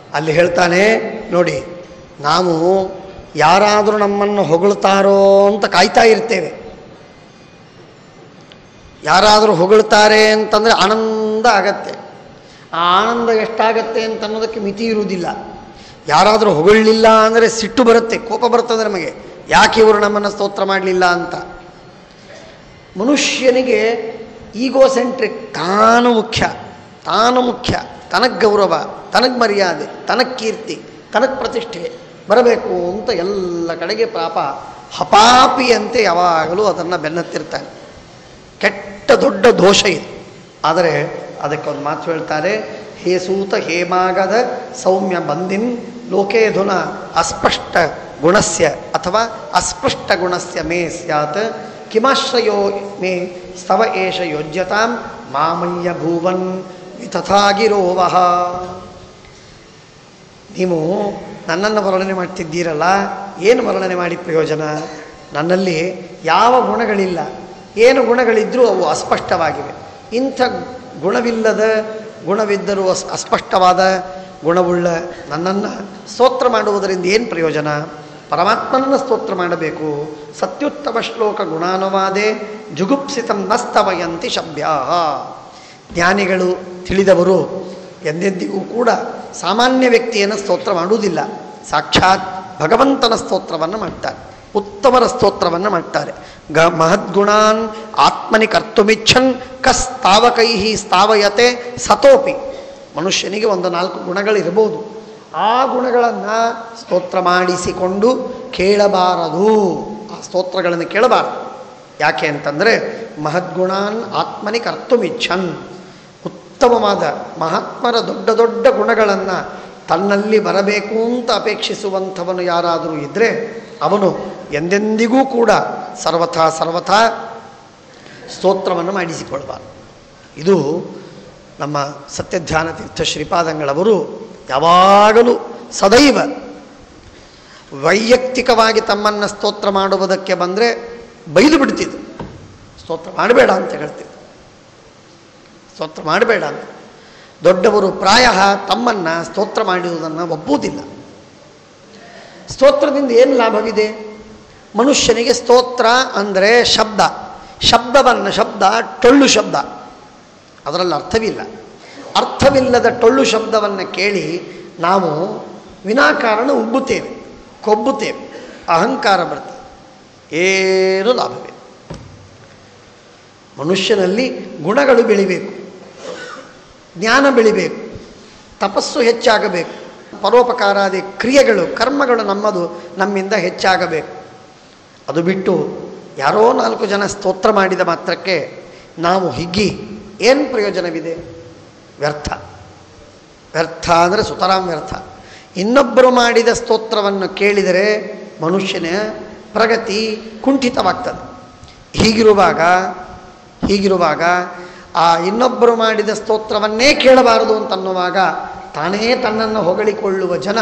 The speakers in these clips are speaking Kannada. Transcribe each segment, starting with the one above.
ಅಲ್ಲಿ ಹೇಳ್ತಾನೆ ನೋಡಿ ನಾವು ಯಾರಾದರೂ ನಮ್ಮನ್ನು ಹೊಗಳ್ತಾರೋ ಅಂತ ಕಾಯ್ತಾ ಇರ್ತೇವೆ ಯಾರಾದರೂ ಹೊಗಳ್ತಾರೆ ಅಂತಂದರೆ ಆನಂದ ಆಗತ್ತೆ ಆ ಆನಂದ ಎಷ್ಟಾಗತ್ತೆ ಅಂತ ಅನ್ನೋದಕ್ಕೆ ಮಿತಿ ಇರುವುದಿಲ್ಲ ಯಾರಾದರೂ ಹೊಗಳಿಲ್ಲ ಅಂದರೆ ಸಿಟ್ಟು ಬರುತ್ತೆ ಕೋಪ ಬರ್ತದೆ ನಮಗೆ ಯಾಕೆ ಇವರು ನಮ್ಮನ್ನು ಸ್ತೋತ್ರ ಮಾಡಲಿಲ್ಲ ಅಂತ ಮನುಷ್ಯನಿಗೆ ಈಗೋ ಸೆಂಟ್ರಿಕ್ ತಾನು ಮುಖ್ಯ ತಾನು ಮುಖ್ಯ ತನಗೆ ಗೌರವ ತನಗೆ ಮರ್ಯಾದೆ ತನಗೆ ಕೀರ್ತಿ ತನಗೆ ಪ್ರತಿಷ್ಠೆ ಬರಬೇಕು ಅಂತ ಎಲ್ಲ ಕಡೆಗೆ ಪಾಪ ಹಪಾಪಿಯಂತೆ ಯಾವಾಗಲೂ ಅದನ್ನು ಬೆನ್ನತ್ತಿರ್ತಾನೆ ಕೆಟ್ಟ ದೊಡ್ಡ ದೋಷ ಇದು ಆದರೆ ಅದಕ್ಕೊಂದು ಮಾತು ಹೇಳ್ತಾರೆ ಹೇ ಸೂತ ಹೇಮಾಗದ ಸೌಮ್ಯ ಬಂದಿನ್ ಲೋಕೇಧುನ ಅಸ್ಪಷ್ಟ ಗುಣಸ್ಯ ಅಥವಾ ಅಸ್ಪಷ್ಟ ಗುಣಸ್ಯ ಮೇ ಸ್ಯಾತ್ ಕಿಮಾಶ್ರಯೋ ಮೇ ಸ್ತವ ಏಷ ಯೋಜ್ಯತಾಂ ಮಾಮಯ್ಯ ಭೂವನ್ ವಿತಥಾಗಿರೋವಹ ನೀವು ನನ್ನನ್ನು ವರ್ಣನೆ ಮಾಡ್ತಿದ್ದೀರಲ್ಲ ಏನು ವರ್ಣನೆ ಮಾಡಿ ಪ್ರಯೋಜನ ನನ್ನಲ್ಲಿ ಯಾವ ಗುಣಗಳಿಲ್ಲ ಏನು ಗುಣಗಳಿದ್ದರೂ ಅವು ಅಸ್ಪಷ್ಟವಾಗಿವೆ ಇಂಥ ಗುಣವಿಲ್ಲದ ಗುಣವಿದ್ದರೂ ಅಸ್ ಅಸ್ಪಷ್ಟವಾದ ಗುಣವುಳ್ಳ ನನ್ನನ್ನು ಸ್ತೋತ್ರ ಮಾಡುವುದರಿಂದ ಏನು ಪ್ರಯೋಜನ ಪರಮಾತ್ಮನನ್ನು ಸ್ತೋತ್ರ ಮಾಡಬೇಕು ಸತ್ಯುತ್ತಮ ಶ್ಲೋಕ ಗುಣಾನುವಾದೆ ಜುಗುಪ್ಸಿತಂ ನಸ್ತವಯಂತಿ ಶಬ್ಯಾ ಜ್ಞಾನಿಗಳು ತಿಳಿದವರು ಎಂದೆಂದಿಗೂ ಕೂಡ ಸಾಮಾನ್ಯ ವ್ಯಕ್ತಿಯನ್ನು ಸ್ತೋತ್ರ ಮಾಡುವುದಿಲ್ಲ ಸಾಕ್ಷಾತ್ ಭಗವಂತನ ಸ್ತೋತ್ರವನ್ನು ಮಾಡ್ತಾರೆ ಉತ್ತಮರ ಸ್ತೋತ್ರವನ್ನು ಮಾಡ್ತಾರೆ ಗ ಮಹದ್ಗುಣಾನ್ ಆತ್ಮನಿ ಕರ್ತುಮಿಚ್ಛನ್ ಕಸ್ತಾವಕೈ ಸ್ಥಾವಯತೆ ಸತೋಪಿ ಮನುಷ್ಯನಿಗೆ ಒಂದು ನಾಲ್ಕು ಗುಣಗಳಿರಬಹುದು ಆ ಗುಣಗಳನ್ನು ಸ್ತೋತ್ರ ಮಾಡಿಸಿಕೊಂಡು ಕೇಳಬಾರದು ಆ ಸ್ತೋತ್ರಗಳನ್ನು ಕೇಳಬಾರದು ಯಾಕೆ ಅಂತಂದರೆ ಮಹದ್ಗುಣಾನ್ ಆತ್ಮನಿ ಕರ್ತುಮಿಚ್ಛನ್ ಉತ್ತಮವಾದ ಮಹಾತ್ಮರ ದೊಡ್ಡ ದೊಡ್ಡ ಗುಣಗಳನ್ನು ತನ್ನಲ್ಲಿ ಬರಬೇಕು ಅಂತ ಅಪೇಕ್ಷಿಸುವಂಥವನು ಯಾರಾದರೂ ಇದ್ದರೆ ಅವನು ಎಂದೆಂದಿಗೂ ಕೂಡ ಸರ್ವಥಾ ಸರ್ವಥಾ ಸ್ತೋತ್ರವನ್ನು ಮಾಡಿಸಿಕೊಳ್ಬಾರ್ದು ಇದು ನಮ್ಮ ಸತ್ಯಧ್ಯಾನ ತೀರ್ಥ ಶ್ರೀಪಾದಂಗಳವರು ಯಾವಾಗಲೂ ಸದೈವ ವೈಯಕ್ತಿಕವಾಗಿ ತಮ್ಮನ್ನು ಸ್ತೋತ್ರ ಮಾಡುವುದಕ್ಕೆ ಬಂದರೆ ಬೈದು ಬಿಡ್ತಿದ್ರು ಸ್ತೋತ್ರ ಮಾಡಬೇಡ ಅಂತ ಹೇಳ್ತಿದ್ರು ಸ್ತೋತ್ರ ಮಾಡಬೇಡ ಅಂತ ದೊಡ್ಡವರು ಪ್ರಾಯ ತಮ್ಮನ್ನು ಸ್ತೋತ್ರ ಮಾಡುವುದನ್ನು ಒಪ್ಪುವುದಿಲ್ಲ ಸ್ತೋತ್ರದಿಂದ ಏನು ಲಾಭವಿದೆ ಮನುಷ್ಯನಿಗೆ ಸ್ತೋತ್ರ ಅಂದರೆ ಶಬ್ದ ಶಬ್ದವನ್ನು ಶಬ್ದ ಟೊಳ್ಳು ಶಬ್ದ ಅದರಲ್ಲಿ ಅರ್ಥವಿಲ್ಲ ಅರ್ಥವಿಲ್ಲದ ಟೊಳ್ಳು ಶಬ್ದವನ್ನು ಕೇಳಿ ನಾವು ವಿನಾಕಾರಣ ಉಬ್ಬುತ್ತೇವೆ ಕೊಬ್ಬುತ್ತೇವೆ ಅಹಂಕಾರ ಬರ್ತದೆ ಏನು ಲಾಭವಿಲ್ಲ ಮನುಷ್ಯನಲ್ಲಿ ಗುಣಗಳು ಬೆಳಿಬೇಕು ಜ್ಞಾನ ಬೆಳಿಬೇಕು ತಪಸ್ಸು ಹೆಚ್ಚಾಗಬೇಕು ಪರೋಪಕಾರಾದಿ ಕ್ರಿಯೆಗಳು ಕರ್ಮಗಳು ನಮ್ಮದು ನಮ್ಮಿಂದ ಹೆಚ್ಚಾಗಬೇಕು ಅದು ಬಿಟ್ಟು ಯಾರೋ ನಾಲ್ಕು ಜನ ಸ್ತೋತ್ರ ಮಾಡಿದ ಮಾತ್ರಕ್ಕೆ ನಾವು ಹಿಗ್ಗಿ ಏನು ಪ್ರಯೋಜನವಿದೆ ವ್ಯರ್ಥ ವ್ಯರ್ಥ ಅಂದರೆ ಸುತರಾಂ ವ್ಯರ್ಥ ಇನ್ನೊಬ್ಬರು ಮಾಡಿದ ಸ್ತೋತ್ರವನ್ನು ಕೇಳಿದರೆ ಮನುಷ್ಯನ ಪ್ರಗತಿ ಕುಂಠಿತವಾಗ್ತದೆ ಹೀಗಿರುವಾಗ ಹೀಗಿರುವಾಗ ಆ ಇನ್ನೊಬ್ಬರು ಮಾಡಿದ ಸ್ತೋತ್ರವನ್ನೇ ಕೇಳಬಾರದು ಅಂತನ್ನುವಾಗ ತಾನೇ ತನ್ನನ್ನು ಹೊಗಳಿಕೊಳ್ಳುವ ಜನ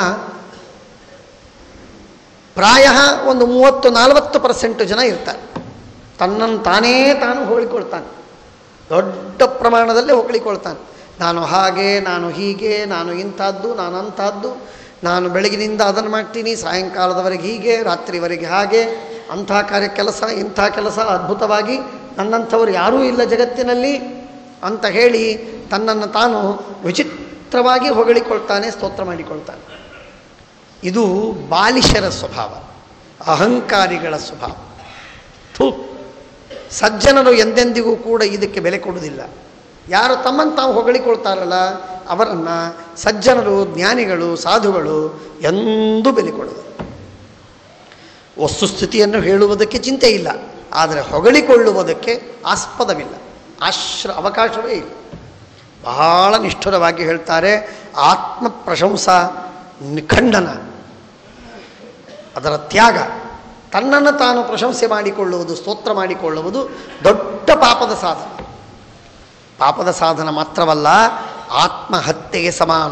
ಪ್ರಾಯ ಒಂದು ಮೂವತ್ತು ನಲವತ್ತು ಪರ್ಸೆಂಟ್ ಜನ ಇರ್ತಾರೆ ತನ್ನನ್ನು ತಾನೇ ತಾನು ಹೊಗಳಿಕೊಳ್ತಾನೆ ದೊಡ್ಡ ಪ್ರಮಾಣದಲ್ಲಿ ಹೊಗಳಿಕೊಳ್ತಾನೆ ನಾನು ಹಾಗೆ ನಾನು ಹೀಗೆ ನಾನು ಇಂಥದ್ದು ನಾನು ಅಂಥದ್ದು ನಾನು ಬೆಳಗಿನಿಂದ ಅದನ್ನು ಮಾಡ್ತೀನಿ ಸಾಯಂಕಾಲದವರೆಗೆ ಹೀಗೆ ರಾತ್ರಿವರೆಗೆ ಹಾಗೆ ಅಂಥ ಕಾರ್ಯ ಕೆಲಸ ಇಂಥ ಕೆಲಸ ಅದ್ಭುತವಾಗಿ ನನ್ನಂಥವ್ರು ಯಾರೂ ಇಲ್ಲ ಜಗತ್ತಿನಲ್ಲಿ ಅಂತ ಹೇಳಿ ತನ್ನನ್ನು ತಾನು ವಿಚಿತ್ರವಾಗಿ ಹೊಗಳಿಕೊಳ್ತಾನೆ ಸ್ತೋತ್ರ ಮಾಡಿಕೊಳ್ತಾನೆ ಇದು ಬಾಲಿಶರ ಸ್ವಭಾವ ಅಹಂಕಾರಿಗಳ ಸ್ವಭಾವ ಥೂ ಸಜ್ಜನರು ಎಂದೆಂದಿಗೂ ಕೂಡ ಇದಕ್ಕೆ ಬೆಲೆ ಕೊಡುವುದಿಲ್ಲ ಯಾರು ತಮ್ಮನ್ನು ತಾವು ಹೊಗಳಿಕೊಳ್ತಾರಲ್ಲ ಅವರನ್ನು ಸಜ್ಜನರು ಜ್ಞಾನಿಗಳು ಸಾಧುಗಳು ಎಂದೂ ಬೆಲೆ ಕೊಡೋದು ವಸ್ತುಸ್ಥಿತಿಯನ್ನು ಹೇಳುವುದಕ್ಕೆ ಚಿಂತೆ ಇಲ್ಲ ಆದರೆ ಹೊಗಳಿಕೊಳ್ಳುವುದಕ್ಕೆ ಆಸ್ಪದವಿಲ್ಲ ಆಶ್ರ ಅವಕಾಶವೇ ಇಲ್ಲ ಬಹಳ ನಿಷ್ಠುರವಾಗಿ ಹೇಳ್ತಾರೆ ಆತ್ಮ ಪ್ರಶಂಸಾ ನಿಖಂಡನ ಅದರ ತ್ಯಾಗ ತನ್ನನ್ನು ತಾನು ಪ್ರಶಂಸೆ ಮಾಡಿಕೊಳ್ಳುವುದು ಸ್ತೋತ್ರ ಮಾಡಿಕೊಳ್ಳುವುದು ದೊಡ್ಡ ಪಾಪದ ಸಾಧನ ಪಾಪದ ಸಾಧನ ಮಾತ್ರವಲ್ಲ ಆತ್ಮಹತ್ಯೆಗೆ ಸಮಾನ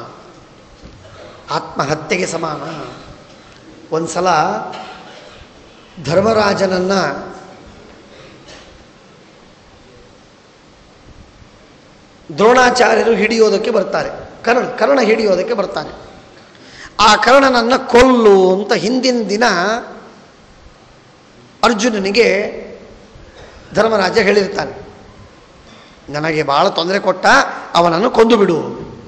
ಆತ್ಮಹತ್ಯೆಗೆ ಸಮಾನ ಒಂದು ಸಲ ಧರ್ಮರಾಜನನ್ನು ದ್ರೋಣಾಚಾರ್ಯರು ಹಿಡಿಯೋದಕ್ಕೆ ಬರ್ತಾರೆ ಕರ್ಣ ಕರ್ಣ ಹಿಡಿಯೋದಕ್ಕೆ ಬರ್ತಾನೆ ಆ ಕರ್ಣನನ್ನು ಕೊಲ್ಲು ಅಂತ ಹಿಂದಿನ ದಿನ ಅರ್ಜುನನಿಗೆ ಧರ್ಮರಾಜ ಹೇಳಿರ್ತಾನೆ ನನಗೆ ಭಾಳ ತೊಂದರೆ ಕೊಟ್ಟ ಅವನನ್ನು ಕೊಂದು ಬಿಡು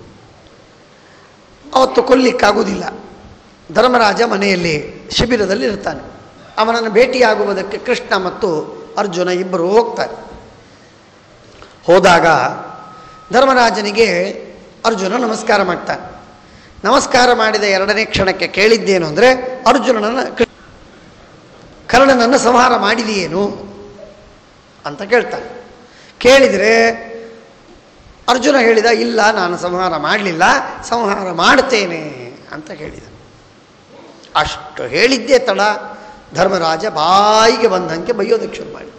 ಅವತ್ತು ಕೊಲ್ಲಿಕ್ಕಾಗುವುದಿಲ್ಲ ಧರ್ಮರಾಜ ಮನೆಯಲ್ಲಿ ಶಿಬಿರದಲ್ಲಿ ಇರ್ತಾನೆ ಅವನನ್ನು ಭೇಟಿಯಾಗುವುದಕ್ಕೆ ಕೃಷ್ಣ ಮತ್ತು ಅರ್ಜುನ ಇಬ್ಬರು ಹೋಗ್ತಾರೆ ಹೋದಾಗ ಧರ್ಮರಾಜನಿಗೆ ಅರ್ಜುನ ನಮಸ್ಕಾರ ಮಾಡ್ತಾನೆ ನಮಸ್ಕಾರ ಮಾಡಿದ ಎರಡನೇ ಕ್ಷಣಕ್ಕೆ ಕೇಳಿದ್ದೇನು ಅಂದರೆ ಅರ್ಜುನನನ್ನು ಕೃ- ಕರ್ಣನನ್ನು ಸಂಹಾರ ಮಾಡಿದೆಯೇನು ಅಂತ ಕೇಳ್ತಾನೆ ಕೇಳಿದರೆ ಅರ್ಜುನ ಹೇಳಿದ ಇಲ್ಲ ನಾನು ಸಂಹಾರ ಮಾಡಲಿಲ್ಲ ಸಂಹಾರ ಮಾಡ್ತೇನೆ ಅಂತ ಹೇಳಿದ ಅಷ್ಟು ಹೇಳಿದ್ದೇ ತಡ ಧರ್ಮರಾಜ ಬಾಯಿಗೆ ಬಂದಂಗೆ ಬೈಯೋದಕ್ಕೆ ಶುರು ಮಾಡಿದ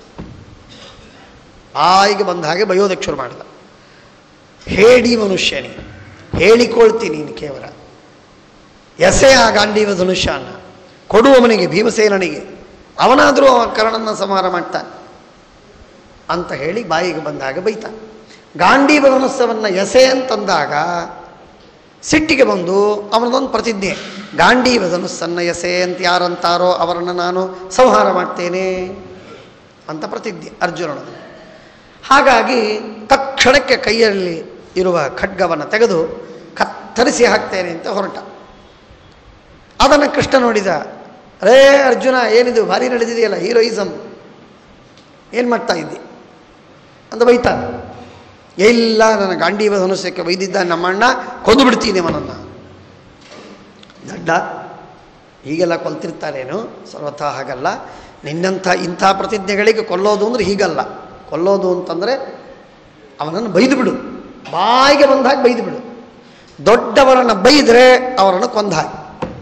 ಬಾಯಿಗೆ ಬಂದ ಹಾಗೆ ಬೈಯೋದಕ್ಕೆ ಶುರು ಮಾಡಿದ ಹೇಳಿ ಮನುಷ್ಯನೇ ಹೇಳಿಕೊಳ್ತೀನಿ ನೀನು ಕೇವಲ ಎಸೆ ಆ ಗಾಂಡೀವ ಧನುಷ್ಯನ ಕೊಡುವವನಿಗೆ ಭೀಮಸೇನನಿಗೆ ಅವನಾದರೂ ಅವ ಕರ್ಣನ ಸಂಹಾರ ಮಾಡ್ತಾನೆ ಅಂತ ಹೇಳಿ ಬಾಯಿಗೆ ಬಂದಾಗ ಬೈತಾನೆ ಗಾಂಡೀವ ಧನುಸ್ಸವನ್ನು ಎಸೆ ಅಂತಂದಾಗ ಸಿಟ್ಟಿಗೆ ಬಂದು ಅವನದೊಂದು ಪ್ರತಿಜ್ಞೆ ಗಾಂಡೀವ ಧನುಸ್ಸನ್ನು ಎಸೆ ಅಂತ ಯಾರಂತಾರೋ ಅವರನ್ನು ನಾನು ಸಂಹಾರ ಮಾಡ್ತೇನೆ ಅಂತ ಪ್ರತಿಜ್ಞೆ ಅರ್ಜುನನದು ಹಾಗಾಗಿ ತಕ್ಷಣಕ್ಕೆ ಕೈಯಲ್ಲಿ ಇರುವ ಖಡ್ಗವನ್ನು ತೆಗೆದು ಕತ್ತರಿಸಿ ಹಾಕ್ತೇನೆ ಅಂತ ಹೊರಟ ಅದನ್ನು ಕೃಷ್ಣ ನೋಡಿದ ರೇ ಅರ್ಜುನ ಏನಿದು ಭಾರಿ ನಡೆದಿದೆಯಲ್ಲ ಹೀರೋಯಿಸಮ್ ಏನು ಮಾಡ್ತಾ ಇದ್ದಿ ಅಂತ ಬೈತಾನೆ ಇಲ್ಲ ನನ್ನ ಗಾಂಡೀವ ಧನುಷ್ಯಕ್ಕೆ ಬೈದಿದ್ದ ನಮ್ಮಣ್ಣ ಕೊಂದು ಬಿಡ್ತೀನಿ ಅವನನ್ನು ದಡ್ಡ ಹೀಗೆಲ್ಲ ಕೊಲ್ತಿರ್ತಾನೇನು ಸರ್ವಥಾ ಹಾಗಲ್ಲ ನಿನ್ನಂಥ ಇಂಥ ಪ್ರತಿಜ್ಞೆಗಳಿಗೆ ಕೊಲ್ಲೋದು ಅಂದರೆ ಹೀಗಲ್ಲ ಕೊಲ್ಲೋದು ಅಂತಂದರೆ ಅವನನ್ನು ಬೈದು ಬಿಡು ಬಾಯಿಗೆ ಬಂದ ಹಾಗೆ ಬೈದು ಬಿಡು ದೊಡ್ಡವರನ್ನು ಬೈದರೆ ಅವರನ್ನು ಕೊಂದ ಹಾಗೆ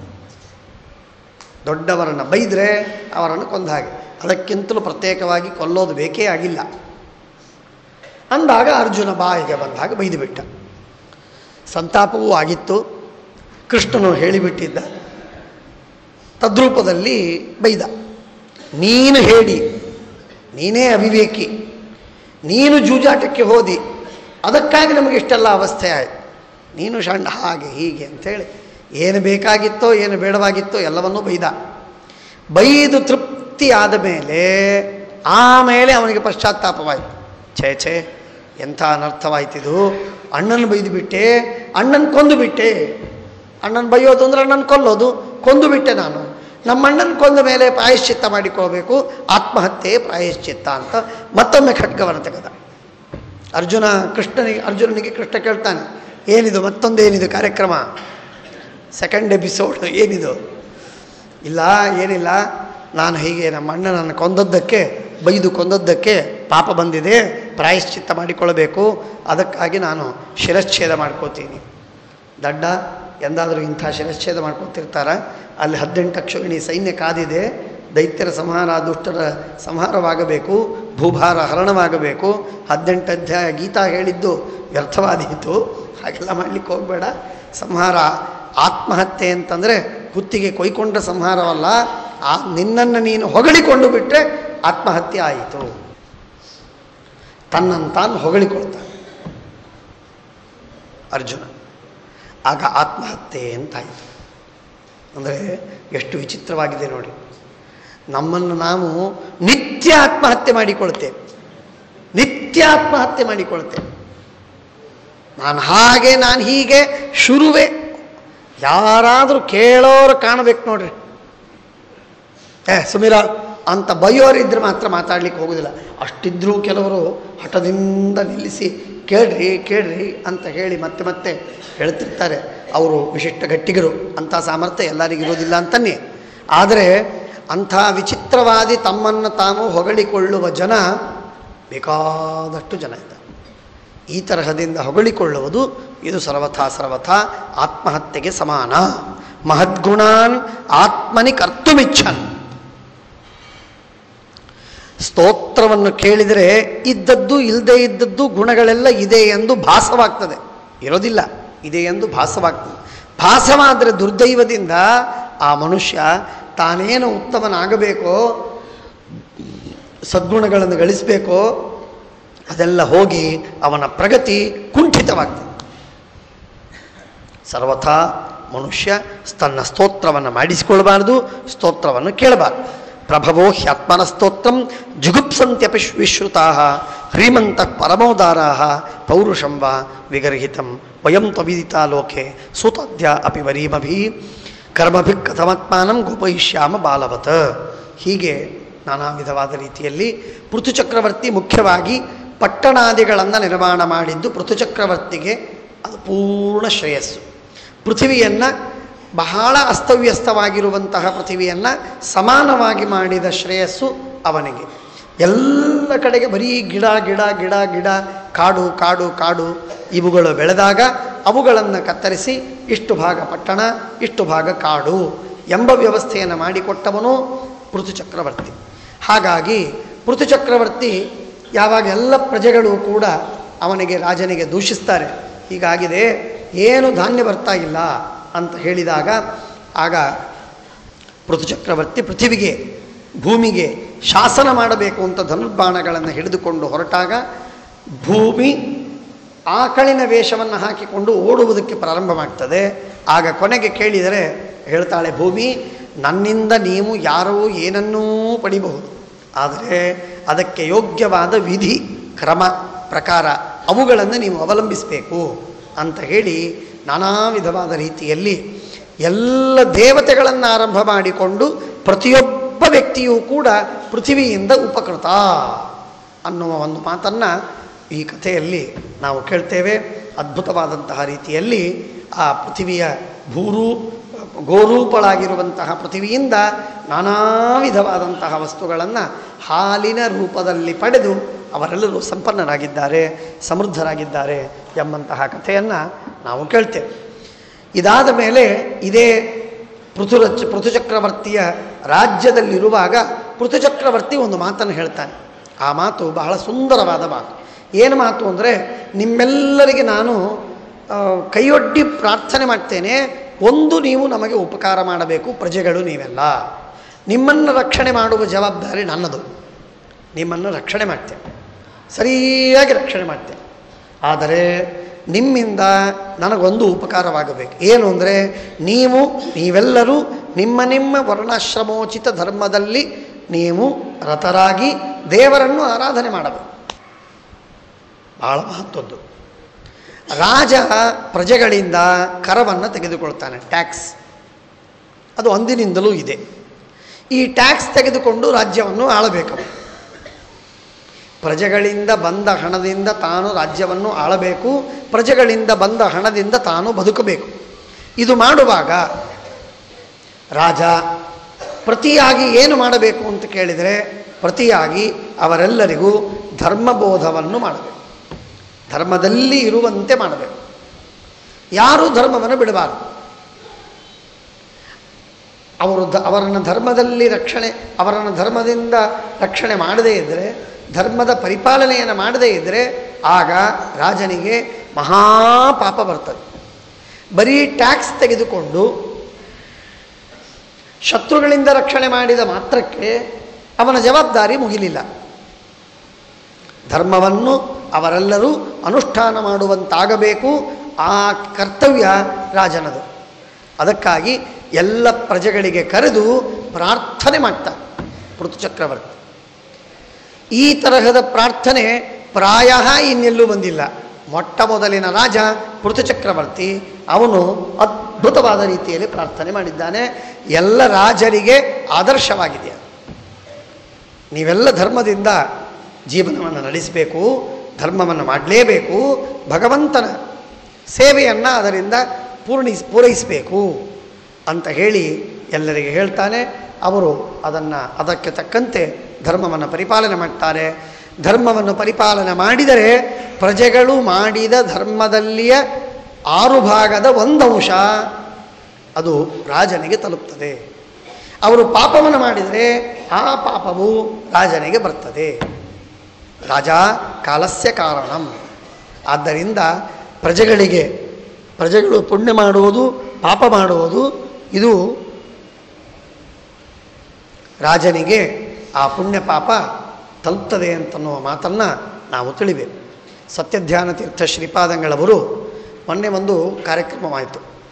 ದೊಡ್ಡವರನ್ನು ಬೈದರೆ ಅವರನ್ನು ಕೊಂದ ಹಾಗೆ ಅದಕ್ಕಿಂತಲೂ ಪ್ರತ್ಯೇಕವಾಗಿ ಕೊಲ್ಲೋದು ಬೇಕೇ ಆಗಿಲ್ಲ ಅಂದಾಗ ಅರ್ಜುನ ಬಾಯಿಗೆ ಬಂದ ಹಾಗೆ ಬೈದು ಬಿಟ್ಟ ಸಂತಾಪವೂ ಆಗಿತ್ತು ಕೃಷ್ಣನು ಹೇಳಿಬಿಟ್ಟಿದ್ದ ತದ್ರೂಪದಲ್ಲಿ ಬೈದ ನೀನು ಹೇಳಿ ನೀನೇ ಅವಿವೇಕಿ ನೀನು ಜೂಜಾಟಕ್ಕೆ ಹೋದಿ ಅದಕ್ಕಾಗಿ ನಮಗೆ ಇಷ್ಟೆಲ್ಲ ಅವಸ್ಥೆ ಆಯಿತು ನೀನು ಷಂಡ ಹಾಗೆ ಹೀಗೆ ಅಂಥೇಳಿ ಏನು ಬೇಕಾಗಿತ್ತೋ ಏನು ಬೇಡವಾಗಿತ್ತೋ ಎಲ್ಲವನ್ನೂ ಬೈದ ಬೈದು ತೃಪ್ತಿ ಆದ ಮೇಲೆ ಆಮೇಲೆ ಅವನಿಗೆ ಪಶ್ಚಾತ್ತಾಪವಾಯಿತು ಛೇ ಛೇ ಎಂಥ ಅನರ್ಥವಾಯ್ತಿದು ಅಣ್ಣನ ಬೈದು ಬಿಟ್ಟೆ ಅಣ್ಣನ ಕೊಂದು ಬಿಟ್ಟೆ ಅಣ್ಣನ ಬೈಯೋದು ಅಂದ್ರೆ ಅಣ್ಣನ ಕೊಲ್ಲೋದು ಕೊಂದು ಬಿಟ್ಟೆ ನಾನು ನಮ್ಮ ಅಣ್ಣನ ಕೊಂದ ಮೇಲೆ ಪ್ರಾಯಶ್ಚಿತ್ತ ಮಾಡಿಕೊಳ್ಬೇಕು ಆತ್ಮಹತ್ಯೆ ಪ್ರಾಯಶ್ಚಿತ್ತ ಅಂತ ಮತ್ತೊಮ್ಮೆ ಖಡ್ಗವನ್ನು ತೆಗೆದ ಅರ್ಜುನ ಕೃಷ್ಣನಿಗೆ ಅರ್ಜುನನಿಗೆ ಕೃಷ್ಣ ಕೇಳ್ತಾನೆ ಏನಿದು ಮತ್ತೊಂದೇನಿದು ಕಾರ್ಯಕ್ರಮ ಸೆಕೆಂಡ್ ಎಪಿಸೋಡ್ ಏನಿದು ಇಲ್ಲ ಏನಿಲ್ಲ ನಾನು ಹೀಗೆ ನಮ್ಮ ಅಣ್ಣನನ್ನು ಕೊಂದದ್ದಕ್ಕೆ ಬೈದು ಕೊಂದದ್ದಕ್ಕೆ ಪಾಪ ಬಂದಿದೆ ಪ್ರಾಯಶ್ಚಿತ್ತ ಮಾಡಿಕೊಳ್ಳಬೇಕು ಅದಕ್ಕಾಗಿ ನಾನು ಶಿರಚ್ಛೇದ ಮಾಡ್ಕೋತೀನಿ ದಡ್ಡ ಎಂದಾದರೂ ಇಂಥ ಶಿರಚ್ಛೇದ ಮಾಡ್ಕೊತಿರ್ತಾರ ಅಲ್ಲಿ ಹದಿನೆಂಟು ಅಕ್ಷೋಹಿಣಿ ಸೈನ್ಯ ಕಾದಿದೆ ದೈತ್ಯರ ಸಂಹಾರ ದುಷ್ಟರ ಸಂಹಾರವಾಗಬೇಕು ಭೂಭಾರ ಹರಣವಾಗಬೇಕು ಹದಿನೆಂಟು ಅಧ್ಯಾಯ ಗೀತಾ ಹೇಳಿದ್ದು ವ್ಯರ್ಥವಾದೀತು ಹಾಗೆಲ್ಲ ಮಾಡಲಿಕ್ಕೆ ಹೋಗಬೇಡ ಸಂಹಾರ ಆತ್ಮಹತ್ಯೆ ಅಂತಂದರೆ ಕುತ್ತಿಗೆ ಕೊಯ್ಕೊಂಡ ಸಂಹಾರವಲ್ಲ ಆ ನಿನ್ನನ್ನು ನೀನು ಹೊಗಳಿಕೊಂಡು ಬಿಟ್ಟರೆ ಆತ್ಮಹತ್ಯೆ ಆಯಿತು ತನ್ನನ್ನು ತಾನು ಹೊಗಳಿಕೊಳ್ತಾನೆ ಅರ್ಜುನ ಆಗ ಆತ್ಮಹತ್ಯೆ ಅಂತಾಯಿತು ಅಂದರೆ ಎಷ್ಟು ವಿಚಿತ್ರವಾಗಿದೆ ನೋಡಿ ನಮ್ಮನ್ನು ನಾವು ನಿತ್ಯ ಆತ್ಮಹತ್ಯೆ ಮಾಡಿಕೊಳ್ತೇವೆ ನಿತ್ಯ ಆತ್ಮಹತ್ಯೆ ಮಾಡಿಕೊಳ್ತೇವೆ ನಾನು ಹಾಗೆ ನಾನು ಹೀಗೆ ಶುರುವೆ ಯಾರಾದರೂ ಕೇಳೋರು ಕಾಣಬೇಕು ನೋಡ್ರಿ ಏ ಸುಮೀರ ಅಂತ ಬೈಯೋರಿದ್ರೆ ಮಾತ್ರ ಮಾತಾಡ್ಲಿಕ್ಕೆ ಹೋಗೋದಿಲ್ಲ ಅಷ್ಟಿದ್ರೂ ಕೆಲವರು ಹಠದಿಂದ ನಿಲ್ಲಿಸಿ ಕೇಳ್ರಿ ಕೇಳ್ರಿ ಅಂತ ಹೇಳಿ ಮತ್ತೆ ಮತ್ತೆ ಹೇಳ್ತಿರ್ತಾರೆ ಅವರು ವಿಶಿಷ್ಟ ಗಟ್ಟಿಗರು ಅಂಥ ಸಾಮರ್ಥ್ಯ ಎಲ್ಲರಿಗೂ ಇರೋದಿಲ್ಲ ಅಂತನ್ನೇ ಆದರೆ ಅಂಥ ವಿಚಿತ್ರವಾದಿ ತಮ್ಮನ್ನು ತಾನು ಹೊಗಳಿಕೊಳ್ಳುವ ಜನ ಬೇಕಾದಷ್ಟು ಜನ ಇದ್ದಾರೆ ಈ ತರಹದಿಂದ ಹೊಗಳಿಕೊಳ್ಳುವುದು ಇದು ಸರ್ವಥಾ ಸರ್ವಥಾ ಆತ್ಮಹತ್ಯೆಗೆ ಸಮಾನ ಮಹದ್ಗುಣಾನ್ ಆತ್ಮನಿ ಕರ್ತುಮಿಚ್ಛನ್ ಸ್ತೋತ್ರವನ್ನು ಕೇಳಿದರೆ ಇದ್ದದ್ದು ಇಲ್ಲದೆ ಇದ್ದದ್ದು ಗುಣಗಳೆಲ್ಲ ಇದೆ ಎಂದು ಭಾಸವಾಗ್ತದೆ ಇರೋದಿಲ್ಲ ಇದೆ ಎಂದು ಭಾಸವಾಗ್ತದೆ ಭಾಸವಾದರೆ ದುರ್ದೈವದಿಂದ ಆ ಮನುಷ್ಯ ತಾನೇನು ಉತ್ತಮನಾಗಬೇಕೋ ಸದ್ಗುಣಗಳನ್ನು ಗಳಿಸಬೇಕೋ ಅದೆಲ್ಲ ಹೋಗಿ ಅವನ ಪ್ರಗತಿ ಕುಂಠಿತವಾಗ್ತದೆ ಸರ್ವಥಾ ಮನುಷ್ಯ ತನ್ನ ಸ್ತೋತ್ರವನ್ನು ಮಾಡಿಸಿಕೊಳ್ಬಾರ್ದು ಸ್ತೋತ್ರವನ್ನು ಕೇಳಬಾರ್ದು ಪ್ರಭವೋ ಹ್ಯಾತ್ಮನ ಸ್ತೋತ್ರಂ ಜುಗುಪ್ಸಂತ್ಯಪಿ ವಿಶ್ರುತಾ ಹ್ರೀಮಂತ ಪರಮೋದಾರಾ ಪೌರುಷಂ ವಾ ವಿಗರ್ಹಿತಂ ವಯಂ ತ್ವವಿದಿತ ಲೋಕೆ ಸುತದ್ಯ ಅಪಿ ವರೀಮಭಿ ಕರ್ಮಭಿ ಕಥಮಾತ್ಮಾನಂ ಗೋಪಯಿಷ್ಯಾಮ ಬಾಲವತ್ ಹೀಗೆ ನಾನಾ ವಿಧವಾದ ರೀತಿಯಲ್ಲಿ ಪೃಥುಚಕ್ರವರ್ತಿ ಮುಖ್ಯವಾಗಿ ಪಟ್ಟಣಾದಿಗಳನ್ನು ನಿರ್ಮಾಣ ಮಾಡಿದ್ದು ಪೃಥುಚಕ್ರವರ್ತಿಗೆ ಅದು ಪೂರ್ಣ ಶ್ರೇಯಸ್ಸು ಪೃಥಿವಿಯನ್ನು ಬಹಳ ಅಸ್ತವ್ಯಸ್ತವಾಗಿರುವಂತಹ ಪೃಥಿವಿಯನ್ನು ಸಮಾನವಾಗಿ ಮಾಡಿದ ಶ್ರೇಯಸ್ಸು ಅವನಿಗೆ ಎಲ್ಲ ಕಡೆಗೆ ಬರೀ ಗಿಡ ಗಿಡ ಗಿಡ ಗಿಡ ಕಾಡು ಕಾಡು ಕಾಡು ಇವುಗಳು ಬೆಳೆದಾಗ ಅವುಗಳನ್ನು ಕತ್ತರಿಸಿ ಇಷ್ಟು ಭಾಗ ಪಟ್ಟಣ ಇಷ್ಟು ಭಾಗ ಕಾಡು ಎಂಬ ವ್ಯವಸ್ಥೆಯನ್ನು ಮಾಡಿಕೊಟ್ಟವನು ಪೃಥುಚಕ್ರವರ್ತಿ ಹಾಗಾಗಿ ಪೃಥುಚಕ್ರವರ್ತಿ ಯಾವಾಗ ಎಲ್ಲ ಪ್ರಜೆಗಳು ಕೂಡ ಅವನಿಗೆ ರಾಜನಿಗೆ ದೂಷಿಸ್ತಾರೆ ಹೀಗಾಗಿದೆ ಏನು ಧಾನ್ಯ ಬರ್ತಾ ಇಲ್ಲ ಅಂತ ಹೇಳಿದಾಗ ಆಗ ಪೃಥುಚಕ್ರವರ್ತಿ ಪೃಥಿವಿಗೆ ಭೂಮಿಗೆ ಶಾಸನ ಮಾಡಬೇಕು ಅಂತ ಧನುರ್ಬಾಣಗಳನ್ನು ಹಿಡಿದುಕೊಂಡು ಹೊರಟಾಗ ಭೂಮಿ ಆಕಳಿನ ವೇಷವನ್ನು ಹಾಕಿಕೊಂಡು ಓಡುವುದಕ್ಕೆ ಪ್ರಾರಂಭ ಮಾಡ್ತದೆ ಆಗ ಕೊನೆಗೆ ಕೇಳಿದರೆ ಹೇಳ್ತಾಳೆ ಭೂಮಿ ನನ್ನಿಂದ ನೀವು ಯಾರೋ ಏನನ್ನೂ ಪಡಿಬಹುದು ಆದರೆ ಅದಕ್ಕೆ ಯೋಗ್ಯವಾದ ವಿಧಿ ಕ್ರಮ ಪ್ರಕಾರ ಅವುಗಳನ್ನು ನೀವು ಅವಲಂಬಿಸಬೇಕು ಅಂತ ಹೇಳಿ ನಾನಾ ವಿಧವಾದ ರೀತಿಯಲ್ಲಿ ಎಲ್ಲ ದೇವತೆಗಳನ್ನು ಆರಂಭ ಮಾಡಿಕೊಂಡು ಪ್ರತಿಯೊಬ್ಬ ವ್ಯಕ್ತಿಯೂ ಕೂಡ ಪೃಥಿವಿಯಿಂದ ಉಪಕೃತ ಅನ್ನುವ ಒಂದು ಮಾತನ್ನು ಈ ಕಥೆಯಲ್ಲಿ ನಾವು ಕೇಳ್ತೇವೆ ಅದ್ಭುತವಾದಂತಹ ರೀತಿಯಲ್ಲಿ ಆ ಪೃಥಿವಿಯ ಭೂರೂ ಗೋರೂಪಳಾಗಿರುವಂತಹ ಪೃಥಿವಿಯಿಂದ ನಾನಾ ವಿಧವಾದಂತಹ ವಸ್ತುಗಳನ್ನು ಹಾಲಿನ ರೂಪದಲ್ಲಿ ಪಡೆದು ಅವರೆಲ್ಲರೂ ಸಂಪನ್ನರಾಗಿದ್ದಾರೆ ಸಮೃದ್ಧರಾಗಿದ್ದಾರೆ ಎಂಬಂತಹ ಕಥೆಯನ್ನು ನಾವು ಕೇಳ್ತೇವೆ ಇದಾದ ಮೇಲೆ ಇದೇ ಪೃಥುರಚ ಪೃಥುಚಕ್ರವರ್ತಿಯ ರಾಜ್ಯದಲ್ಲಿರುವಾಗ ಪೃಥುಚಕ್ರವರ್ತಿ ಒಂದು ಮಾತನ್ನು ಹೇಳ್ತಾನೆ ಆ ಮಾತು ಬಹಳ ಸುಂದರವಾದ ಮಾತು ಏನು ಮಾತು ಅಂದರೆ ನಿಮ್ಮೆಲ್ಲರಿಗೆ ನಾನು ಆ, ಕೈಯೊಡ್ಡಿ ಪ್ರಾರ್ಥನೆ ಮಾಡ್ತೇನೆ ಒಂದು ನೀವು ನಮಗೆ ಉಪಕಾರ ಮಾಡಬೇಕು ಪ್ರಜೆಗಳು ನೀವೆಲ್ಲ ನಿಮ್ಮನ್ನು ರಕ್ಷಣೆ ಮಾಡುವ ಜವಾಬ್ದಾರಿ ನನ್ನದು ನಿಮ್ಮನ್ನು ರಕ್ಷಣೆ ಮಾಡ್ತೇನೆ ಸರಿಯಾಗಿ ರಕ್ಷಣೆ ಮಾಡ್ತೇನೆ ಆದರೆ ನಿಮ್ಮಿಂದ ನನಗೊಂದು ಉಪಕಾರವಾಗಬೇಕು ಏನು ಅಂದರೆ ನೀವು ನೀವೆಲ್ಲರೂ ನಿಮ್ಮ ನಿಮ್ಮ ವರ್ಣಾಶ್ರಮೋಚಿತ ಧರ್ಮದಲ್ಲಿ ನೀವು ರತರಾಗಿ ದೇವರನ್ನು ಆರಾಧನೆ ಮಾಡಬೇಕು ಬಹಳ ಮಹತ್ವದ್ದು ರಾಜ ಪ್ರಜೆಗಳಿಂದ ಕರವನ್ನು ತೆಗೆದುಕೊಳ್ತಾನೆ ಟ್ಯಾಕ್ಸ್ ಅದು ಅಂದಿನಿಂದಲೂ ಇದೆ ಈ ಟ್ಯಾಕ್ಸ್ ತೆಗೆದುಕೊಂಡು ರಾಜ್ಯವನ್ನು ಆಳಬೇಕು ಪ್ರಜೆಗಳಿಂದ ಬಂದ ಹಣದಿಂದ ತಾನು ರಾಜ್ಯವನ್ನು ಆಳಬೇಕು ಪ್ರಜೆಗಳಿಂದ ಬಂದ ಹಣದಿಂದ ತಾನು ಬದುಕಬೇಕು ಇದು ಮಾಡುವಾಗ ರಾಜ ಪ್ರತಿಯಾಗಿ ಏನು ಮಾಡಬೇಕು ಅಂತ ಕೇಳಿದರೆ ಪ್ರತಿಯಾಗಿ ಅವರೆಲ್ಲರಿಗೂ ಧರ್ಮಬೋಧವನ್ನು ಮಾಡಬೇಕು ಧರ್ಮದಲ್ಲಿ ಇರುವಂತೆ ಮಾಡಬೇಕು ಯಾರೂ ಧರ್ಮವನ್ನು ಬಿಡಬಾರದು ಅವರು ಧ ಅವರನ್ನು ಧರ್ಮದಲ್ಲಿ ರಕ್ಷಣೆ ಅವರನ್ನು ಧರ್ಮದಿಂದ ರಕ್ಷಣೆ ಮಾಡದೇ ಇದ್ದರೆ ಧರ್ಮದ ಪರಿಪಾಲನೆಯನ್ನು ಮಾಡದೇ ಇದ್ದರೆ ಆಗ ರಾಜನಿಗೆ ಮಹಾಪಾಪ ಬರ್ತದೆ ಬರೀ ಟ್ಯಾಕ್ಸ್ ತೆಗೆದುಕೊಂಡು ಶತ್ರುಗಳಿಂದ ರಕ್ಷಣೆ ಮಾಡಿದ ಮಾತ್ರಕ್ಕೆ ಅವನ ಜವಾಬ್ದಾರಿ ಮುಗಿಲಿಲ್ಲ ಧರ್ಮವನ್ನು ಅವರೆಲ್ಲರೂ ಅನುಷ್ಠಾನ ಮಾಡುವಂತಾಗಬೇಕು ಆ ಕರ್ತವ್ಯ ರಾಜನದು ಅದಕ್ಕಾಗಿ ಎಲ್ಲ ಪ್ರಜೆಗಳಿಗೆ ಕರೆದು ಪ್ರಾರ್ಥನೆ ಮಾಡ್ತಾನೆ ಪೃಥುಚಕ್ರವರ್ತಿ ಈ ತರಹದ ಪ್ರಾರ್ಥನೆ ಪ್ರಾಯ ಇನ್ನೆಲ್ಲೂ ಬಂದಿಲ್ಲ ಮೊಟ್ಟ ಮೊದಲಿನ ರಾಜ ಪೃಥುಚಕ್ರವರ್ತಿ ಅವನು ಅದ್ಭುತವಾದ ರೀತಿಯಲ್ಲಿ ಪ್ರಾರ್ಥನೆ ಮಾಡಿದ್ದಾನೆ ಎಲ್ಲ ರಾಜರಿಗೆ ಆದರ್ಶವಾಗಿದೆ ಅದು. ನೀವೆಲ್ಲ ಧರ್ಮದಿಂದ ಜೀವನವನ್ನು ನಡೆಸಬೇಕು ಧರ್ಮವನ್ನು ಮಾಡಲೇಬೇಕು ಭಗವಂತನ ಸೇವೆಯನ್ನು ಅದರಿಂದ ಪೂರ್ಣಿಸ್ ಪೂರೈಸಬೇಕು ಅಂತ ಹೇಳಿ ಎಲ್ಲರಿಗೆ ಹೇಳ್ತಾನೆ ಅವರು ಅದನ್ನು ಅದಕ್ಕೆ ತಕ್ಕಂತೆ ಧರ್ಮವನ್ನು ಪರಿಪಾಲನೆ ಮಾಡ್ತಾರೆ ಧರ್ಮವನ್ನು ಪರಿಪಾಲನೆ ಮಾಡಿದರೆ ಪ್ರಜೆಗಳು ಮಾಡಿದ ಧರ್ಮದಲ್ಲಿಯ ಆರು ಭಾಗದ ಒಂದಂಶ ಅದು ರಾಜನಿಗೆ ತಲುಪ್ತದೆ ಅವರು ಪಾಪವನ್ನು ಮಾಡಿದರೆ ಆ ಪಾಪವು ರಾಜನಿಗೆ ಬರ್ತದೆ ರಾಜ ಕಾಲಸ್ಯ ಕಾರಣಂ ಆದ್ದರಿಂದ ಪ್ರಜೆಗಳಿಗೆ ಪ್ರಜೆಗಳು ಪುಣ್ಯ ಮಾಡುವುದು ಪಾಪ ಮಾಡುವುದು ಇದು ರಾಜನಿಗೆ ಆ ಪುಣ್ಯ ಪಾಪ ತಲುಪ್ತದೆ ಅಂತನ್ನುವ ಮಾತನ್ನು ನಾವು ತಿಳಿಬೇಕು ಸತ್ಯಧ್ಯಾನ ತೀರ್ಥ ಶ್ರೀಪಾದಂಗಳವರು ಮೊನ್ನೆ ಒಂದು ಕಾರ್ಯಕ್ರಮವಾಯಿತು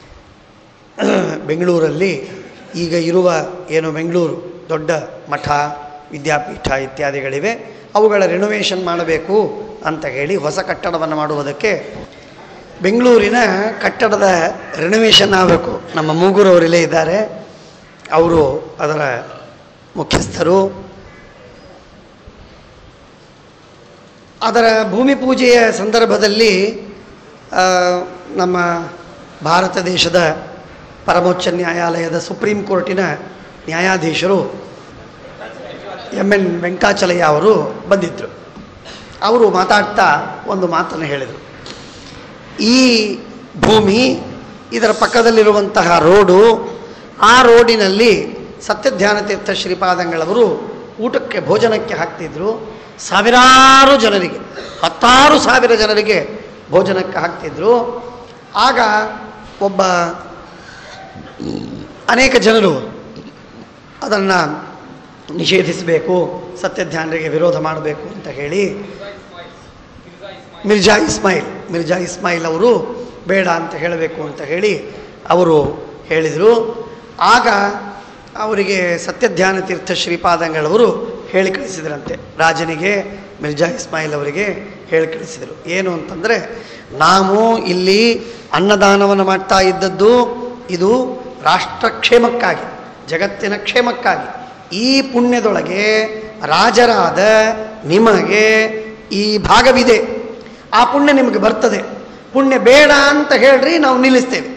ಬೆಂಗಳೂರಲ್ಲಿ ಈಗ ಇರುವ ಏನು ಬೆಂಗಳೂರು ದೊಡ್ಡ ಮಠ ವಿದ್ಯಾಪೀಠ ಇತ್ಯಾದಿಗಳಿವೆ ಅವುಗಳ ರಿನೋವೇಷನ್ ಮಾಡಬೇಕು ಅಂತ ಹೇಳಿ ಹೊಸ ಕಟ್ಟಡವನ್ನು ಮಾಡುವುದಕ್ಕೆ ಬೆಂಗಳೂರಿನ ಕಟ್ಟಡದ ರಿನೋವೇಷನ್ ಆಗಬೇಕು ನಮ್ಮ ಮೂಗೂರವರಿಲ್ಲೇ ಇದ್ದಾರೆ ಅವರು ಅದರ ಮುಖ್ಯಸ್ಥರು ಅದರ ಭೂಮಿ ಪೂಜೆಯ ಸಂದರ್ಭದಲ್ಲಿ ಆ, ನಮ್ಮ ಭಾರತ ದೇಶದ ಪರಮೋಚ್ಚ ನ್ಯಾಯಾಲಯದ ಸುಪ್ರೀಂ ಕೋರ್ಟಿನ ನ್ಯಾಯಾಧೀಶರು ಎಮ್ ಎನ್ ವೆಂಕಟಾಚಲಯ್ಯ ಅವರು ಬಂದಿದ್ದರು ಅವರು ಮಾತಾಡ್ತಾ ಒಂದು ಮಾತನ್ನು ಹೇಳಿದರು ಈ ಭೂಮಿ ಇದರ ಪಕ್ಕದಲ್ಲಿರುವಂತಹ ರೋಡು ಆ ರೋಡಿನಲ್ಲಿ ಸತ್ಯಧ್ಯಾನ ತೀರ್ಥ ಶ್ರೀಪಾದಂಗಳವರು ಊಟಕ್ಕೆ ಭೋಜನಕ್ಕೆ ಹಾಕ್ತಿದ್ರು ಸಾವಿರಾರು ಜನರಿಗೆ ಹತ್ತಾರು ಸಾವಿರ ಜನರಿಗೆ ಭೋಜನಕ್ಕೆ ಹಾಕ್ತಿದ್ರು ಆಗ ಒಬ್ಬ ಅನೇಕ ಜನರು ಅದನ್ನು ನಿಷೇಧಿಸಬೇಕು ಸತ್ಯಧ್ಯಾನರಿಗೆ ವಿರೋಧ ಮಾಡಬೇಕು ಅಂತ ಹೇಳಿ ಮಿರ್ಜಾ ಇಸ್ಮಾಯಿಲ್ ಮಿರ್ಜಾ ಇಸ್ಮಾಯಿಲ್ ಅವರು ಬೇಡ ಅಂತ ಹೇಳಬೇಕು ಅಂತ ಹೇಳಿ ಅವರು ಹೇಳಿದರು ಆಗ ಅವರಿಗೆ ಸತ್ಯಧ್ಯಾನ ತೀರ್ಥ ಶ್ರೀಪಾದಂಗಳವರು ಹೇಳಿ ಕಳಿಸಿದ್ರಂತೆ ರಾಜನಿಗೆ ಮಿರ್ಜಾ ಇಸ್ಮಾಯಿಲ್ ಅವರಿಗೆ ಹೇಳಿ ಕಳಿಸಿದರು ಏನು ಅಂತಂದರೆ ನಾವು ಇಲ್ಲಿ ಅನ್ನದಾನವನ್ನು ಮಾಡ್ತಾ ಇದ್ದದ್ದು ಇದು ರಾಷ್ಟ್ರಕ್ಷೇಮಕ್ಕಾಗಿ ಜಗತ್ತಿನ ಕ್ಷೇಮಕ್ಕಾಗಿ ಈ ಪುಣ್ಯದೊಳಗೆ ರಾಜರಾದ ನಿಮಗೆ ಈ ಭಾಗವಿದೆ ಆ ಪುಣ್ಯ ನಿಮಗೆ ಬರ್ತದೆ ಪುಣ್ಯ ಬೇಡ ಅಂತ ಹೇಳ್ರಿ ನಾವು ನಿಲ್ಲಿಸ್ತೇವೆ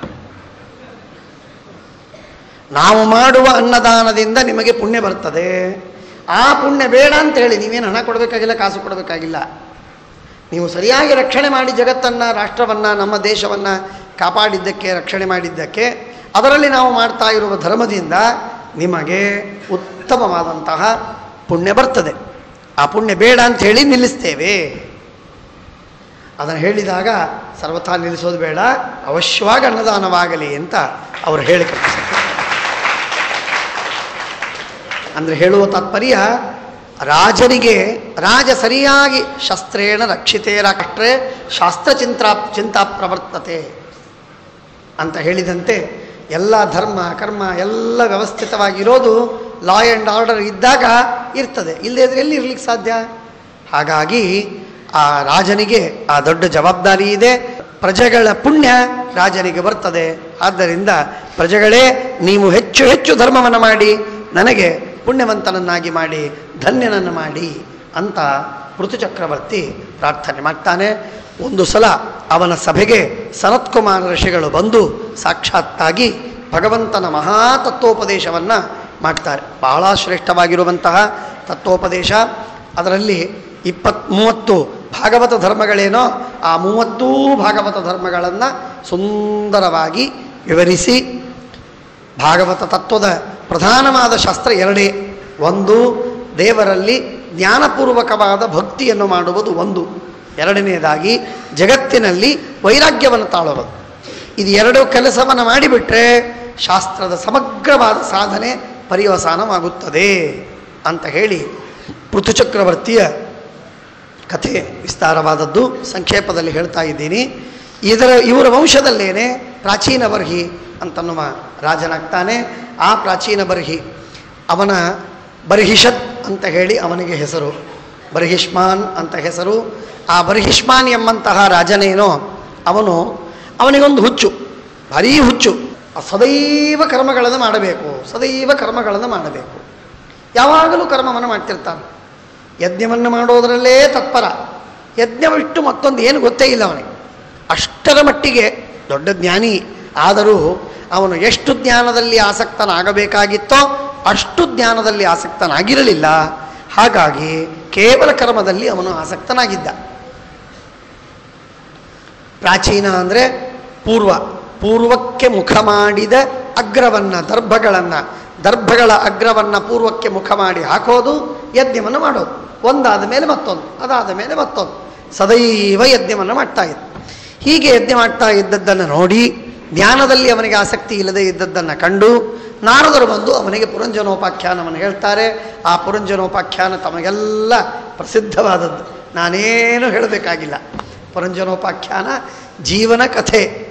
ನಾವು ಮಾಡುವ ಅನ್ನದಾನದಿಂದ ನಿಮಗೆ ಪುಣ್ಯ ಬರ್ತದೆ ಆ ಪುಣ್ಯ ಬೇಡ ಅಂತ ಹೇಳಿ ನೀವೇನು ಹಣ ಕೊಡಬೇಕಾಗಿಲ್ಲ ಕಾಸು ಕೊಡಬೇಕಾಗಿಲ್ಲ ನೀವು ಸರಿಯಾಗಿ ರಕ್ಷಣೆ ಮಾಡಿ ಜಗತ್ತನ್ನು ರಾಷ್ಟ್ರವನ್ನು ನಮ್ಮ ದೇಶವನ್ನು ಕಾಪಾಡಿದ್ದಕ್ಕೆ ರಕ್ಷಣೆ ಮಾಡಿದ್ದಕ್ಕೆ ಅದರಲ್ಲಿ ನಾವು ಮಾಡ್ತಾ ಇರುವ ಧರ್ಮದಿಂದ ನಿಮಗೆ ಉತ್ತಮವಾದಂತಹ ಪುಣ್ಯ ಬರ್ತದೆ ಆ ಪುಣ್ಯ ಬೇಡ ಅಂತ ಹೇಳಿ ನಿಲ್ಲಿಸ್ತೇವೆ ಅದನ್ನು ಹೇಳಿದಾಗ ಸರ್ವಥಾ ನಿಲ್ಲಿಸೋದು ಬೇಡ ಅವಶ್ಯವಾಗಿ ಅನ್ನದಾನವಾಗಲಿ ಅಂತ ಅವರು ಹೇಳಿ ಕಳಿಸಿದ್ರು ಅಂದರೆ ಹೇಳುವ ತಾತ್ಪರ್ಯ ರಾಜನಿಗೆ ರಾಜ ಸರಿಯಾಗಿ ಶಸ್ತ್ರೇಣ ರಕ್ಷಿತೇ ರಾಷ್ಟ್ರೇ ಶಾಸ್ತ್ರ ಚಿಂತಾ ಚಿಂತಾ ಪ್ರವರ್ತತೆ ಅಂತ ಹೇಳಿದಂತೆ ಎಲ್ಲ ಧರ್ಮ ಕರ್ಮ ಎಲ್ಲ ವ್ಯವಸ್ಥಿತವಾಗಿರೋದು ಲಾ ಆ್ಯಂಡ್ ಆರ್ಡರ್ ಇದ್ದಾಗ ಇರ್ತದೆ ಇಲ್ಲದೇ ಇದ್ರೆ ಎಲ್ಲಿ ಇರ್ಲಿಕ್ಕೆ ಸಾಧ್ಯ ಹಾಗಾಗಿ ಆ ರಾಜನಿಗೆ ಆ ದೊಡ್ಡ ಜವಾಬ್ದಾರಿ ಇದೆ ಪ್ರಜೆಗಳ ಪುಣ್ಯ ರಾಜನಿಗೆ ಬರ್ತದೆ ಆದ್ದರಿಂದ ಪ್ರಜೆಗಳೇ ನೀವು ಹೆಚ್ಚು ಹೆಚ್ಚು ಧರ್ಮವನ್ನು ಮಾಡಿ ನನಗೆ ಪುಣ್ಯವಂತನನ್ನಾಗಿ ಮಾಡಿ ಧನ್ಯನನ್ನು ಮಾಡಿ ಅಂತ ಋತುಚಕ್ರವರ್ತಿ ಪ್ರಾರ್ಥನೆ ಮಾಡ್ತಾನೆ ಒಂದು ಸಲ ಅವನ ಸಭೆಗೆ ಸನತ್ಕುಮಾರ ಋಷಿಗಳು ಬಂದು ಸಾಕ್ಷಾತ್ತಾಗಿ ಭಗವಂತನ ಮಹಾ ತತ್ವೋಪದೇಶವನ್ನು ಮಾಡ್ತಾರೆ ಬಹಳ ಶ್ರೇಷ್ಠವಾಗಿರುವಂತಹ ತತ್ವೋಪದೇಶ ಅದರಲ್ಲಿ ಇಪ್ಪತ್ ಮೂವತ್ತು ಭಾಗವತ ಧರ್ಮಗಳೇನೋ ಆ ಮೂವತ್ತೂ ಭಾಗವತ ಧರ್ಮಗಳನ್ನು ಸುಂದರವಾಗಿ ವಿವರಿಸಿ ಭಾಗವತ ತತ್ವದ ಪ್ರಧಾನವಾದ ಶಾಸ್ತ್ರ ಎರಡೇ ಒಂದು ದೇವರಲ್ಲಿ ಜ್ಞಾನಪೂರ್ವಕವಾದ ಭಕ್ತಿಯನ್ನು ಮಾಡುವುದು ಒಂದು ಎರಡನೆಯದಾಗಿ ಜಗತ್ತಿನಲ್ಲಿ ವೈರಾಗ್ಯವನ್ನು ತಾಳುವುದು ಇದು ಎರಡು ಕೆಲಸವನ್ನು ಮಾಡಿಬಿಟ್ರೆ ಶಾಸ್ತ್ರದ ಸಮಗ್ರವಾದ ಸಾಧನೆ ಪರ್ಯವಸಾನವಾಗುತ್ತದೆ ಅಂತ ಹೇಳಿ ಪೃಥುಚಕ್ರವರ್ತಿಯ ಕಥೆ ವಿಸ್ತಾರವಾದದ್ದು ಸಂಕ್ಷೇಪದಲ್ಲಿ ಹೇಳ್ತಾ ಇದ್ದೀನಿ ಇದರ ಇವರ ವಂಶದಲ್ಲೇನೆ ಪ್ರಾಚೀನ ಬರ್ಹಿ ಅಂತನ್ನುವ ರಾಜನಾಗ್ತಾನೆ ಆ ಪ್ರಾಚೀನ ಬರ್ಹಿ ಅವನ ಬರ್ಹಿಷತ್ ಅಂತ ಹೇಳಿ ಅವನಿಗೆ ಹೆಸರು ಬರ್ಹಿಷ್ಮಾನ್ ಅಂತ ಹೆಸರು ಆ ಬರ್ಹಿಷ್ಮಾನ್ ಎಂಬಂತಹ ರಾಜನೇನೋ ಅವನು ಅವನಿಗೊಂದು ಹುಚ್ಚು ಭಾರೀ ಹುಚ್ಚು ಆ ಸದೈವ ಕರ್ಮಗಳನ್ನು ಮಾಡಬೇಕು ಸದೈವ ಕರ್ಮಗಳನ್ನು ಮಾಡಬೇಕು ಯಾವಾಗಲೂ ಕರ್ಮವನ್ನು ಮಾಡ್ತಿರ್ತಾನೆ ಯಜ್ಞವನ್ನು ಮಾಡೋದರಲ್ಲೇ ತತ್ಪರ ಯಜ್ಞ ಬಿಟ್ಟು ಮತ್ತೊಂದು ಏನು ಗೊತ್ತೇ ಇಲ್ಲ ಅವನಿಗೆ ಅಷ್ಟರ ಮಟ್ಟಿಗೆ ದೊಡ್ಡ ಜ್ಞಾನಿ ಆದರೂ ಅವನು ಎಷ್ಟು ಜ್ಞಾನದಲ್ಲಿ ಆಸಕ್ತನಾಗಬೇಕಾಗಿತ್ತೋ ಅಷ್ಟು ಜ್ಞಾನದಲ್ಲಿ ಆಸಕ್ತನಾಗಿರಲಿಲ್ಲ ಹಾಗಾಗಿ ಕೇವಲ ಕರ್ಮದಲ್ಲಿ ಅವನು ಆಸಕ್ತನಾಗಿದ್ದ ಪ್ರಾಚೀನ ಅಂದರೆ ಪೂರ್ವ ಪೂರ್ವಕ್ಕೆ ಮುಖ ಮಾಡಿದ ಅಗ್ರವನ್ನು ದರ್ಭಗಳನ್ನು ದರ್ಭಗಳ ಅಗ್ರವನ್ನು ಪೂರ್ವಕ್ಕೆ ಮುಖ ಮಾಡಿ ಹಾಕೋದು ಯಜ್ಞವನ್ನು ಮಾಡೋದು ಒಂದಾದ ಮೇಲೆ ಮತ್ತೊಂದು ಅದಾದ ಮೇಲೆ ಮತ್ತೊಂದು ಸದೈವ ಯಜ್ಞವನ್ನು ಮಾಡ್ತಾ ಇದ್ದ ಹೀಗೆ ಯಜ್ಞ ಮಾಡ್ತಾ ಇದ್ದದ್ದನ್ನು ನೋಡಿ ಜ್ಞಾನದಲ್ಲಿ ಅವನಿಗೆ ಆಸಕ್ತಿ ಇಲ್ಲದೆ ಇದ್ದದ್ದನ್ನು ಕಂಡು ನಾರದರು ಬಂದು ಅವನಿಗೆ ಪುರಂಜನೋಪಾಖ್ಯಾನವನ್ನು ಹೇಳ್ತಾರೆ ಆ ಪುರಂಜನೋಪಾಖ್ಯಾನ ತಮಗೆಲ್ಲ ಪ್ರಸಿದ್ಧವಾದದ್ದು ನಾನೇನು ಹೇಳಬೇಕಾಗಿಲ್ಲ ಪುರಂಜನೋಪಾಖ್ಯಾನ ಜೀವನ ಕಥೆ